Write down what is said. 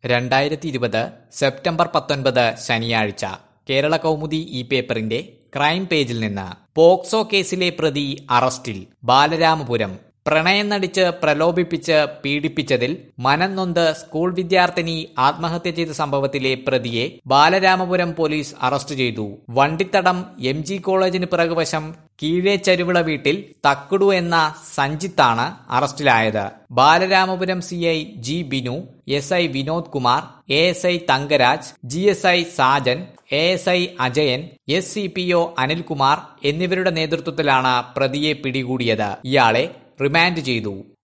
രണ്ടായിരത്തി ഇരുപത് സെപ്റ്റംബർ പത്തൊൻപത് ശനിയാഴ്ച കേരള കൗമുദി ഈ പേപ്പറിന്റെ ക്രൈം പേജിൽ നിന്ന് പോക്സോ കേസിലെ പ്രതി അറസ്റ്റിൽ ബാലരാമപുരം പ്രണയം നടിച്ച് പ്രലോഭിപ്പിച്ച് പീഡിപ്പിച്ചതിൽ മനം നൊന്ത് സ്കൂൾ വിദ്യാർത്ഥിനി ആത്മഹത്യ ചെയ്ത സംഭവത്തിലെ പ്രതിയെ ബാലരാമപുരം പോലീസ് അറസ്റ്റ് ചെയ്തു വണ്ടിത്തടം എം ജി കോളേജിന് പിറകുവശം കീഴേ ചരുവിള വീട്ടിൽ തക്കുടു എന്ന സഞ്ജിത്താണ് അറസ്റ്റിലായത് Balaramapuram C I G Binu S I Vinod Kumar A S I Thankaraj G S I Sajan A S I Ajayan S C P O Anilkumar എന്നിവരുടെ നേതൃത്വത്തിലാണ് പ്രതിയെ പിടികൂടിയത് ഇയാളെ റിമാൻഡ് ചെയ്തു